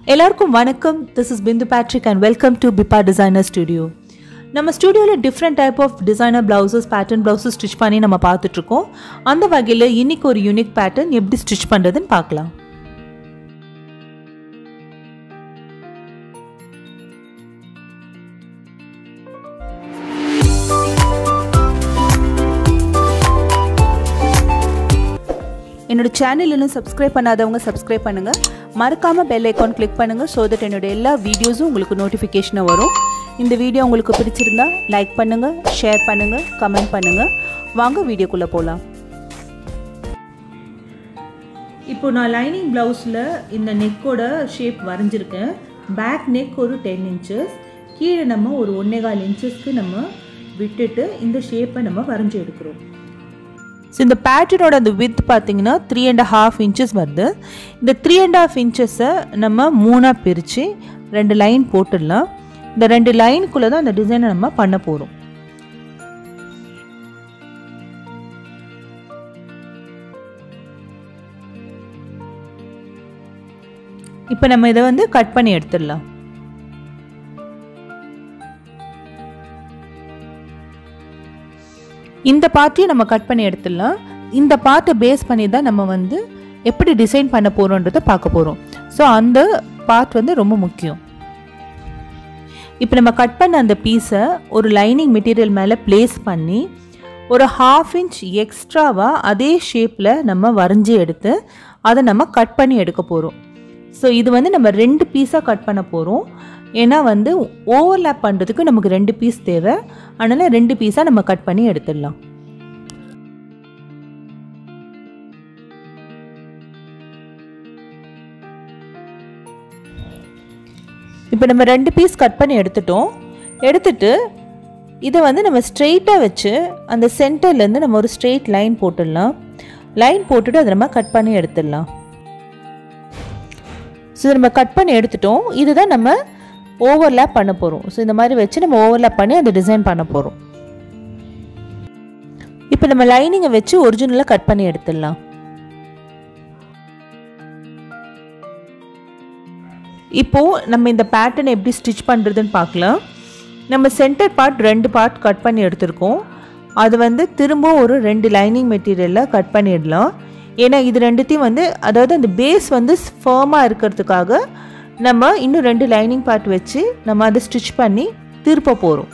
எல்லாருக்கும் வணக்கம் this is Bindu Patrick and welcome to Biba designer studio நம்ம ஸ்டுடியோவில் different type of designer blouses pattern blouses stitch பண்ணி நம்ம பார்த்துட்ருக்கோம் அந்த வகையில் இன்னைக்கு ஒரு யூனிக் பேட்டர்ன் எப்படி ஸ்டிச் பண்ணுறதுன்னு பார்க்கலாம் என்னோட சேனல் இன்னும் சப்ஸ்கிரைப் பண்ணாதவங்க சப்ஸ்கிரைப் பண்ணுங்கள் மறக்காமல் பெல் ஐக்கான் கிளிக் பண்ணுங்கள் ஸோ தட் என்னோட எல்லா வீடியோஸும் உங்களுக்கு நோட்டிஃபிகேஷனாக வரும் இந்த வீடியோ உங்களுக்கு பிடிச்சிருந்தா லைக் பண்ணுங்கள் ஷேர் பண்ணுங்கள் கமெண்ட் பண்ணுங்கள் வாங்க வீடியோக்குள்ளே போகலாம் இப்போ நான் லைனிங் ப்ளவுஸில் இந்த நெக்கோட ஷேப் வரைஞ்சிருக்கேன் பேக் நெக் ஒரு டென் இன்ச்சஸ் கீழே நம்ம ஒரு ஒன்றே கால் இன்ச்சஸ்க்கு நம்ம விட்டுட்டு இந்த ஷேப்பை நம்ம வரைஞ்சி எடுக்கிறோம் ஸோ இந்த பேட்டர்னோட அந்த வித் பார்த்தீங்கன்னா த்ரீ அண்ட் ஹாஃப் இன்ச்சஸ் வருது இந்த த்ரீ அண்ட் ஹாஃப் இன்ச்சஸை நம்ம மூணாக பிரித்து ரெண்டு லைன் போட்டுடலாம் இந்த ரெண்டு லைனுக்குள்ளே தான் அந்த டிசைனை நம்ம பண்ண போகிறோம் இப்போ நம்ம இதை வந்து கட் பண்ணி எடுத்துடலாம் இந்த பார்ட்டையும் நம்ம கட் பண்ணி எடுத்துடலாம் இந்த பார்ட்டை பேஸ் பண்ணி தான் நம்ம வந்து எப்படி டிசைன் பண்ண போகிறோன்றதை பார்க்க போகிறோம் ஸோ அந்த பார்ட் வந்து ரொம்ப முக்கியம் இப்போ நம்ம கட் பண்ண அந்த பீஸை ஒரு லைனிங் மெட்டீரியல் மேலே ப்ளேஸ் பண்ணி ஒரு ஹாஃப் இன்ச் எக்ஸ்ட்ராவாக அதே ஷேப்பில் நம்ம வரைஞ்சி எடுத்து அதை நம்ம கட் பண்ணி எடுக்க போகிறோம் ஸோ இது வந்து நம்ம ரெண்டு பீஸாக கட் பண்ண போகிறோம் ஏன்னா வந்து ஓவர்லேப் பண்ணுறதுக்கு நமக்கு ரெண்டு பீஸ் தேவை அதனால் ரெண்டு பீஸாக நம்ம கட் பண்ணி எடுத்துடலாம் இப்போ நம்ம ரெண்டு பீஸ் கட் பண்ணி எடுத்துட்டோம் எடுத்துட்டு இதை வந்து நம்ம ஸ்ட்ரெயிட்டாக வச்சு அந்த சென்டர்லேருந்து நம்ம ஒரு ஸ்ட்ரெயிட் லைன் போட்டுடலாம் லைன் போட்டுட்டு அதை நம்ம கட் பண்ணி எடுத்துடலாம் ஸோ நம்ம கட் பண்ணி எடுத்துட்டோம் இதுதான் நம்ம ஓவர்லேப் பண்ண போகிறோம் ஸோ இந்த மாதிரி வச்சு நம்ம ஓவர்லேப் பண்ணி அந்த டிசைன் பண்ண போகிறோம் இப்போ நம்ம லைனிங்கை வச்சு ஒரிஜினலாக கட் பண்ணி எடுத்துடலாம் இப்போது நம்ம இந்த பேட்டர்னை எப்படி ஸ்டிச் பண்ணுறதுன்னு பார்க்கலாம் நம்ம சென்டர் பார்ட் ரெண்டு பார்ட் கட் பண்ணி எடுத்திருக்கோம் அது வந்து திரும்ப ஒரு ரெண்டு லைனிங் மெட்டீரியலில் கட் பண்ணிடலாம் ஏன்னா இது ரெண்டுத்தையும் வந்து அதாவது அந்த பேஸ் வந்து ஃபேமாக இருக்கிறதுக்காக நம்ம இன்னும் ரெண்டு லைனிங் பார்ட் வச்சு நம்ம அதை ஸ்டிச் பண்ணி திருப்ப போகிறோம்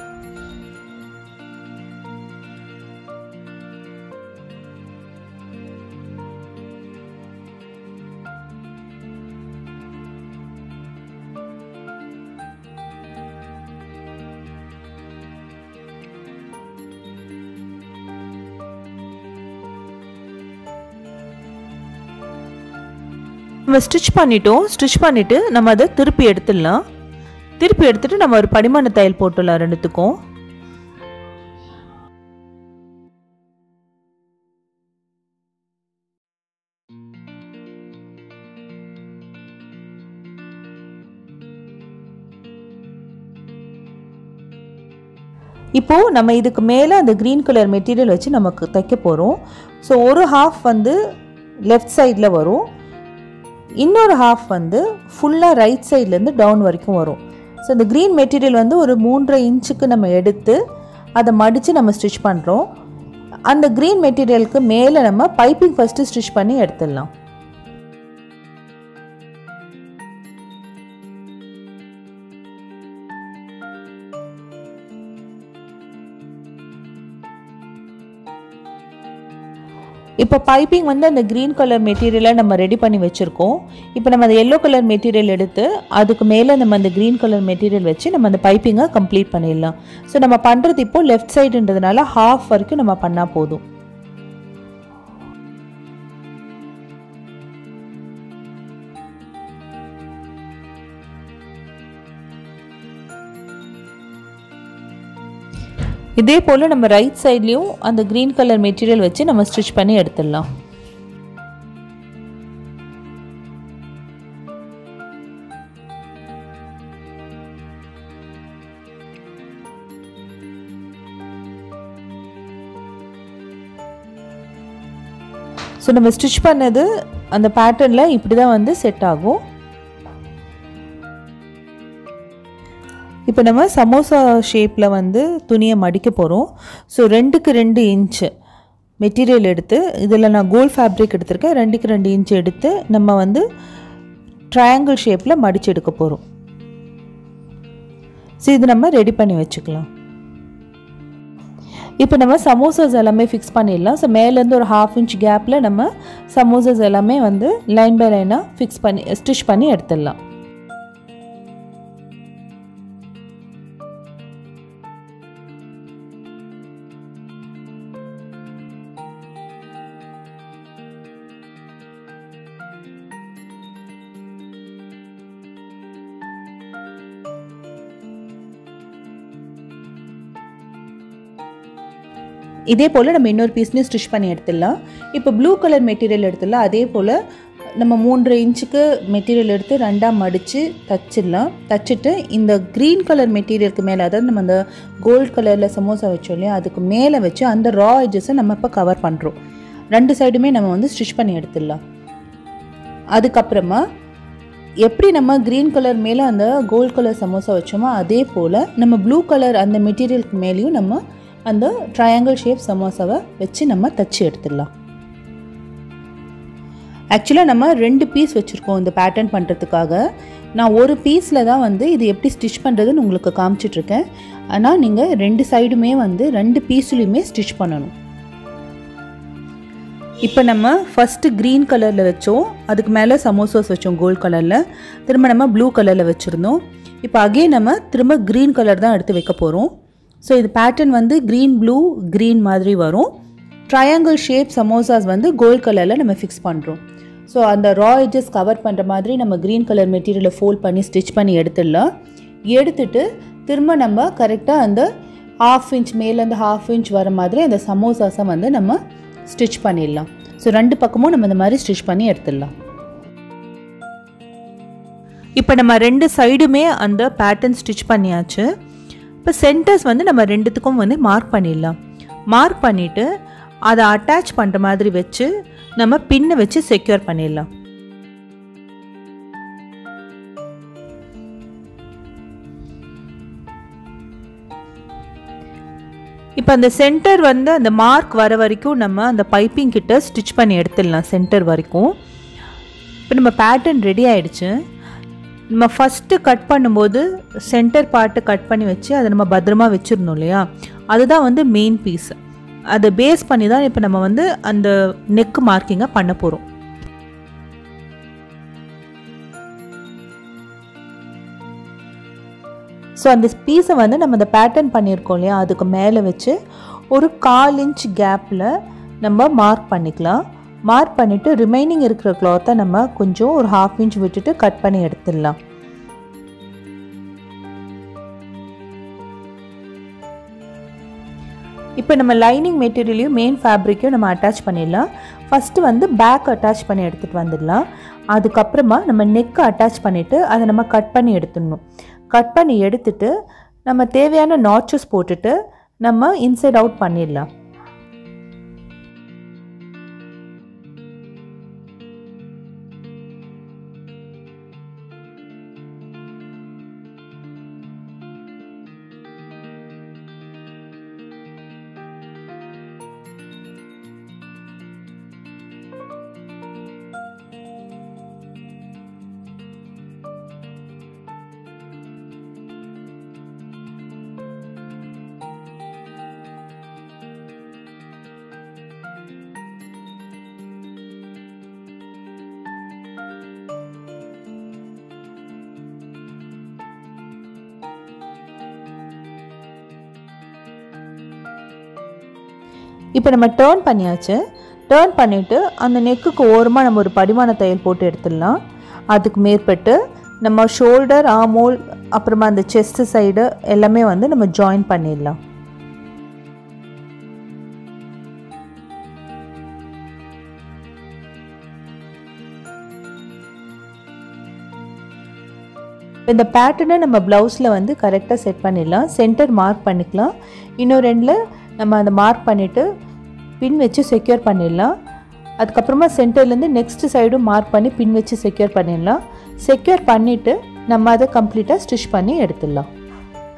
நம்ம ஸ்டிச் பண்ணிட்டோம் ஸ்டிச் பண்ணிவிட்டு நம்ம அதை திருப்பி எடுத்துடலாம் திருப்பி எடுத்துட்டு நம்ம ஒரு படிமான தையல் போட்டுடலாம் ரெண்டுத்துக்கும் இப்போது நம்ம இதுக்கு மேலே அந்த க்ரீன் கலர் மெட்டீரியல் வச்சு நமக்கு தைக்க போகிறோம் ஸோ ஒரு ஹாஃப் வந்து லெஃப்ட் சைடில் வரும் இன்னொரு ஹாஃப் வந்து ஃபுல்லாக ரைட் சைட்லேருந்து டவுன் வரைக்கும் வரும் ஸோ இந்த க்ரீன் மெட்டீரியல் வந்து ஒரு மூன்றரை இன்ச்சுக்கு நம்ம எடுத்து அதை மடித்து நம்ம ஸ்டிச் பண்ணுறோம் அந்த க்ரீன் மெட்டீரியலுக்கு மேலே நம்ம பைப்பிங் ஃபஸ்ட்டு ஸ்டிச் பண்ணி எடுத்துடலாம் இப்போ பைப்பிங் வந்து அந்த க்ரீன் கலர் மெட்டீரியலை நம்ம ரெடி பண்ணி வச்சுருக்கோம் இப்போ நம்ம அந்த எல்லோ கலர் மெட்டீரியல் எடுத்து அதுக்கு மேலே நம்ம அந்த க்ரீன் கலர் மெட்டீரியல் வச்சு நம்ம அந்த பைப்பிங்கை கம்ப்ளீட் பண்ணிடலாம் ஸோ நம்ம பண்ணுறது இப்போது லெஃப்ட் சைடுன்றதுனால ஹாஃப் வரைக்கும் நம்ம பண்ணால் போதும் இதே போல் நம்ம ரைட் சைட்லேயும் அந்த க்ரீன் கலர் மெட்டீரியல் வச்சு நம்ம ஸ்டிச் பண்ணி எடுத்துடலாம் ஸோ நம்ம ஸ்டிச் பண்ணது அந்த பேட்டர்னில் இப்படி தான் வந்து செட் ஆகும் இப்போ நம்ம சமோசா ஷேப்பில் வந்து துணியை மடிக்க போகிறோம் ஸோ ரெண்டுக்கு ரெண்டு இன்ச்சு மெட்டீரியல் எடுத்து இதில் நான் கோல்ட் ஃபேப்ரிக் எடுத்திருக்கேன் ரெண்டுக்கு ரெண்டு இன்ச் எடுத்து நம்ம வந்து ட்ரையாங்கிள் ஷேப்பில் மடித்து எடுக்க போகிறோம் ஸோ இது நம்ம ரெடி பண்ணி வச்சுக்கலாம் இப்போ நம்ம சமோசாஸ் எல்லாமே ஃபிக்ஸ் பண்ணிடலாம் ஸோ மேலேருந்து ஒரு ஹாஃப் இன்ச் கேப்பில் நம்ம சமோசாஸ் எல்லாமே வந்து லைன் பை லைனாக ஃபிக்ஸ் பண்ணி ஸ்டிச் பண்ணி எடுத்துடலாம் இதே போல் நம்ம இன்னொரு பீஸ்லையும் ஸ்டிச் பண்ணி எடுத்துடலாம் இப்போ ப்ளூ கலர் மெட்டீரியல் எடுத்துடலாம் அதே போல் நம்ம மூன்றரை இன்ச்சுக்கு மெட்டீரியல் எடுத்து ரெண்டாக மடித்து தச்சிடலாம் தச்சுட்டு இந்த க்ரீன் கலர் மெட்டீரியலுக்கு மேலே அதாவது நம்ம அந்த கோல்ட் கலரில் சமோசா வச்சோம் இல்லையா அதுக்கு மேலே வச்சு அந்த ரா எஜஸை நம்ம இப்போ கவர் பண்ணுறோம் ரெண்டு சைடுமே நம்ம வந்து ஸ்டிச் பண்ணி எடுத்துடலாம் அதுக்கப்புறமா எப்படி நம்ம க்ரீன் கலர் மேலே அந்த கோல்ட் கலர் சமோசா வச்சோமோ அதே போல் நம்ம ப்ளூ கலர் அந்த மெட்டீரியலுக்கு மேலேயும் நம்ம அந்த ட்ரையாங்கிள் ஷேப் சமோசாவை வச்சு நம்ம தச்சு எடுத்துடலாம் ஆக்சுவலாக நம்ம ரெண்டு பீஸ் வச்சுருக்கோம் இந்த பேட்டர்ன் பண்ணுறதுக்காக நான் ஒரு பீஸில் தான் வந்து இது எப்படி ஸ்டிச் பண்ணுறதுன்னு உங்களுக்கு காமிச்சிட்ருக்கேன் ஆனால் நீங்கள் ரெண்டு சைடுமே வந்து ரெண்டு பீஸ்லேயுமே ஸ்டிச் பண்ணணும் இப்போ நம்ம ஃபஸ்ட்டு க்ரீன் கலரில் வச்சோம் அதுக்கு மேலே சமோசாஸ் வச்சோம் கோல்ட் கலரில் திரும்ப நம்ம ப்ளூ கலரில் வச்சுருந்தோம் இப்போ அகே நம்ம திரும்ப க்ரீன் கலர் தான் எடுத்து வைக்க போகிறோம் ஸோ இது பேட்டர்ன் வந்து க்ரீன் ப்ளூ க்ரீன் மாதிரி வரும் ட்ரையாங்கிள் ஷேப் சமோசாஸ் வந்து கோல்ட் கலரில் நம்ம ஃபிக்ஸ் பண்ணுறோம் ஸோ அந்த ரா எஜஸ் கவர் பண்ணுற மாதிரி நம்ம க்ரீன் கலர் மெட்டீரியலை ஃபோல்ட் பண்ணி ஸ்டிச் பண்ணி எடுத்துடலாம் எடுத்துட்டு திரும்ப நம்ம கரெக்டாக அந்த ஹாஃப் இன்ச் மேலேருந்து ஹாஃப் இன்ச் வர மாதிரி அந்த சமோசாஸை வந்து நம்ம ஸ்டிச் பண்ணிடலாம் ஸோ ரெண்டு பக்கமும் நம்ம இந்த மாதிரி ஸ்டிச் பண்ணி எடுத்துடலாம் இப்போ நம்ம ரெண்டு சைடுமே அந்த பேட்டர்ன் ஸ்டிச் பண்ணியாச்சு இப்போ சென்டர்ஸ் வந்து நம்ம ரெண்டுத்துக்கும் வந்து மார்க் பண்ணிடலாம் மார்க் பண்ணிவிட்டு அதை அட்டாச் பண்ணுற மாதிரி வச்சு நம்ம பின்னை வச்சு செக்யூர் பண்ணிடலாம் இப்போ அந்த சென்டர் வந்து அந்த மார்க் வர வரைக்கும் நம்ம அந்த பைப்பிங் கிட்ட ஸ்டிச் பண்ணி எடுத்துடலாம் சென்டர் வரைக்கும் இப்போ நம்ம பேட்டர்ன் ரெடி ஆயிடுச்சு நம்ம ஃபஸ்ட்டு கட் பண்ணும்போது சென்டர் பார்ட்டு கட் பண்ணி வச்சு அதை நம்ம பத்திரமா வச்சுருந்தோம் இல்லையா அதுதான் வந்து மெயின் பீஸ் அதை பேஸ் பண்ணி தான் இப்போ நம்ம வந்து அந்த நெக் மார்க்கிங்கை பண்ண போகிறோம் ஸோ அந்த பீஸை வந்து நம்ம இந்த பேட்டர்ன் பண்ணியிருக்கோம் இல்லையா அதுக்கு மேலே வச்சு ஒரு கால் இன்ச் கேப்பில் நம்ம மார்க் பண்ணிக்கலாம் மார்க் பண்ணிவிட்டு ரிமைனிங் இருக்கிற கிளாத்தை நம்ம கொஞ்சம் ஒரு ஹாஃப் இன்ச் விட்டுட்டு கட் பண்ணி எடுத்துடலாம் இப்போ நம்ம லைனிங் மெட்டீரியலையும் மெயின் ஃபேப்ரிக்கையும் நம்ம அட்டாச் பண்ணிடலாம் ஃபஸ்ட்டு வந்து பேக் அட்டாச் பண்ணி எடுத்துகிட்டு வந்துடலாம் அதுக்கப்புறமா நம்ம நெக்கு அட்டாச் பண்ணிவிட்டு அதை நம்ம கட் பண்ணி எடுத்துடணும் கட் பண்ணி எடுத்துட்டு நம்ம தேவையான நாச்சஸ் போட்டுட்டு நம்ம இன்சைட் அவுட் பண்ணிடலாம் இப்போ நம்ம டேர்ன் பண்ணியாச்சு டேர்ன் பண்ணிவிட்டு அந்த நெக்குக்கு ஓரமாக நம்ம ஒரு படிமான தையல் போட்டு எடுத்துடலாம் அதுக்கு மேற்பட்டு நம்ம ஷோல்டர் ஆமோல் அப்புறமா அந்த செஸ்ட் சைடு எல்லாமே வந்து நம்ம ஜாயின் பண்ணிடலாம் இந்த பேட்டர்னை நம்ம ப்ளவுஸில் வந்து கரெக்டாக செட் பண்ணிடலாம் சென்டர் மார்க் பண்ணிக்கலாம் இன்னும் ரெண்டில் நம்ம அந்த மார்க் பண்ணிவிட்டு பின் வச்சு செக்யூர் பண்ணிடலாம் அதுக்கப்புறமா சென்டர்லேருந்து நெக்ஸ்ட் சைடும் மார்க் பண்ணி பின் வச்சு செக்யூர் பண்ணிடலாம் செக்யூர் பண்ணிவிட்டு நம்ம அதை கம்ப்ளீட்டாக ஸ்டிச் பண்ணி எடுத்துடலாம்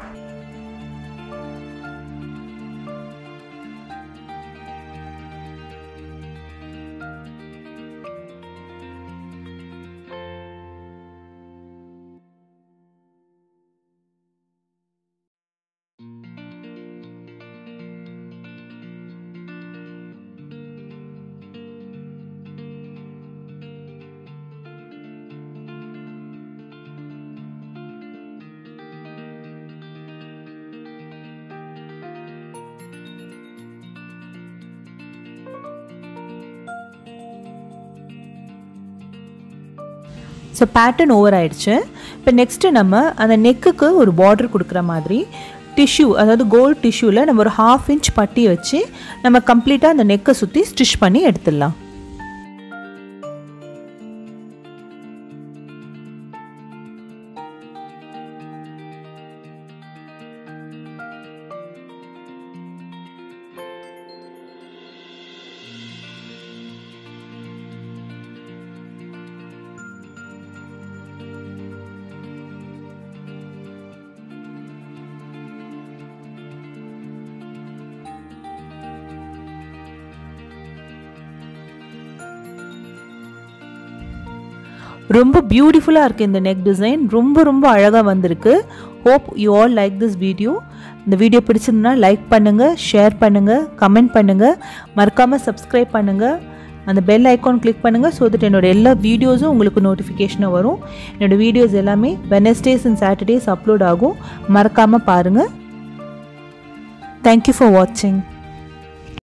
ஸோ பேட்டர்ன் ஓவர் ஆயிடுச்சு இப்போ நெக்ஸ்ட்டு நம்ம அந்த நெக்குக்கு ஒரு பார்டர் கொடுக்குற மாதிரி டிஷ்யூ அதாவது கோல்ட் டிஷ்யூவில் நம்ம ஒரு ஹாஃப் இன்ச் பட்டி வச்சு நம்ம கம்ப்ளீட்டாக அந்த நெக்கை சுற்றி ஸ்டிச் பண்ணி எடுத்துடலாம் ரொம்ப பியூட்டிஃபுல்லாக இருக்குது இந்த நெக் டிசைன் ரொம்ப ரொம்ப அழகாக வந்திருக்கு hope you all like this video இந்த வீடியோ பிடிச்சிருந்தனா லைக் பண்ணுங்கள் ஷேர் பண்ணுங்கள் கமெண்ட் பண்ணுங்கள் மறக்காமல் சப்ஸ்கிரைப் பண்ணுங்கள் அந்த பெல் ஐக்கான் கிளிக் பண்ணுங்கள் ஸோ தட் என்னோட எல்லா வீடியோஸும் உங்களுக்கு நோட்டிஃபிகேஷனாக வரும் என்னோடய வீடியோஸ் எல்லாமே வெனஸ்டேஸ் அண்ட் சாட்டர்டேஸ் அப்லோட் ஆகும் மறக்காமல் பாருங்கள் தேங்க்யூ ஃபார் வாட்சிங்